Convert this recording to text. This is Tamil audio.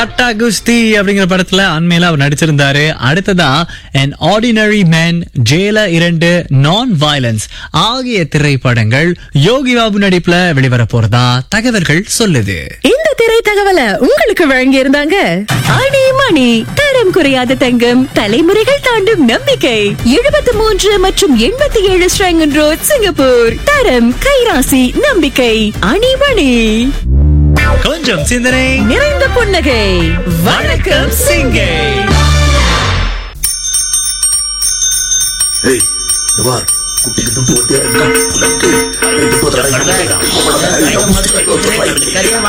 கட்டா குஸ்தி அப்படிங்கிற படத்துல அண்மையில அவர் நடிச்சிருந்தாரு அடுத்ததா an ஆர்டினரி மேன் ஜேல இரண்டு நான் வயலன்ஸ் ஆகிய திரைப்படங்கள் யோகி பாபு நடிப்புல வெளிவர போறதா தகவல்கள் சொல்லுது இந்த திரை தகவலை உங்களுக்கு வழங்கி இருந்தாங்க ஆணி மணி தரம் குறையாத தங்கம் தலைமுறைகள் தாண்டும் நம்பிக்கை எழுபத்தி மூன்று மற்றும் எண்பத்தி ஏழு ஸ்ரங்கன் ரோட் சிங்கப்பூர் தரம் கைராசி நம்பிக்கை அணிமணி கொஞ்சம் சிந்தனை நிறைந்த புன்னகை வணக்கம் சிங்கை ஏய் இந்த பார் குட்டிக்கு துட்டு ஒட்டியா இருக்கா உனக்கு ரெண்டு போதும்